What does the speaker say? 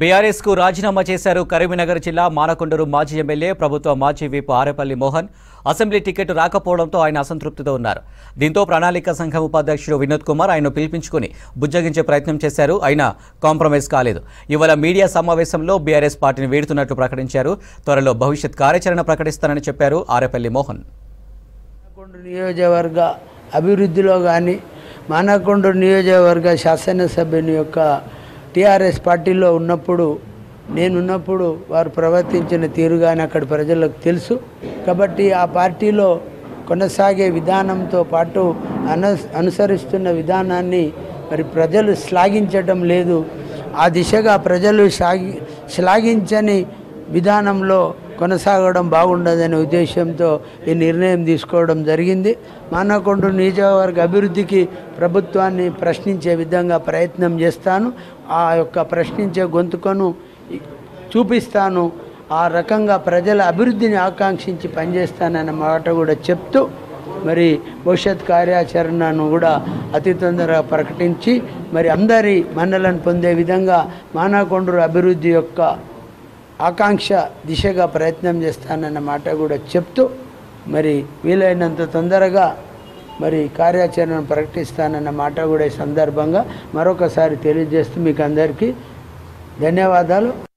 BRS కు రాజీనామా చేశారు కరీంనగర్ జిల్లా మానకొండూరు మాజీ ఎమ్మెల్యే ప్రభుత్వ మాజీ వీపు ఆరేపల్లి మోహన్ అసెంబ్లీ టికెట్ రాకపోవడంతో ఆయన అసంతృప్తితో ఉన్నారు దీంతో ప్రణాళిక సంఘం ఉపాధ్యక్షుడు వినోద్ కుమార్ ఆయన్ను పిలిపించుకుని బుజ్జగించే ప్రయత్నం చేశారు అయినా కాంప్రమైజ్ కాలేదు ఇవాళ మీడియా సమావేశంలో బీఆర్ఎస్ పార్టీని వీడుతున్నట్టు ప్రకటించారు త్వరలో భవిష్యత్ కార్యాచరణ ప్రకటిస్తానని చెప్పారు ఆరేపల్లి మోహన్ మానకొండ నియోజకవర్గ అభివృద్ధిలో కానీ మానకొండ నియోజకవర్గ శాసనసభ్యుని యొక్క టీఆర్ఎస్ పార్టీలో ఉన్నప్పుడు నేనున్నప్పుడు వారు ప్రవర్తించిన తీరు కానీ అక్కడ ప్రజలకు తెలుసు కాబట్టి ఆ పార్టీలో కొనసాగే విధానంతో పాటు అను అనుసరిస్తున్న విధానాన్ని మరి ప్రజలు శ్లాఘించటం లేదు ఆ దిశగా ప్రజలు సాగి శ్లాఘించని విధానంలో కొనసాగడం బాగుండదనే ఉద్దేశంతో ఈ నిర్ణయం తీసుకోవడం జరిగింది మానకొండ నియోజకవర్గ అభివృద్ధికి ప్రభుత్వాన్ని ప్రశ్నించే విధంగా ప్రయత్నం చేస్తాను ఆ యొక్క ప్రశ్నించే గొంతుకను చూపిస్తాను ఆ రకంగా ప్రజల అభివృద్ధిని ఆకాంక్షించి పనిచేస్తానన్న మాట కూడా చెప్తూ మరి భవిష్యత్ కార్యాచరణను కూడా అతి తొందరగా ప్రకటించి మరి అందరి మన్నలను పొందే విధంగా మానాకొండూరు అభివృద్ధి యొక్క ఆకాంక్ష దిశగా ప్రయత్నం చేస్తానన్న మాట కూడా చెప్తూ మరి వీలైనంత తొందరగా మరి కార్యాచరణ ప్రకటిస్తానన్న మాట కూడా ఈ సందర్భంగా మరొకసారి తెలియజేస్తూ మీకు అందరికీ ధన్యవాదాలు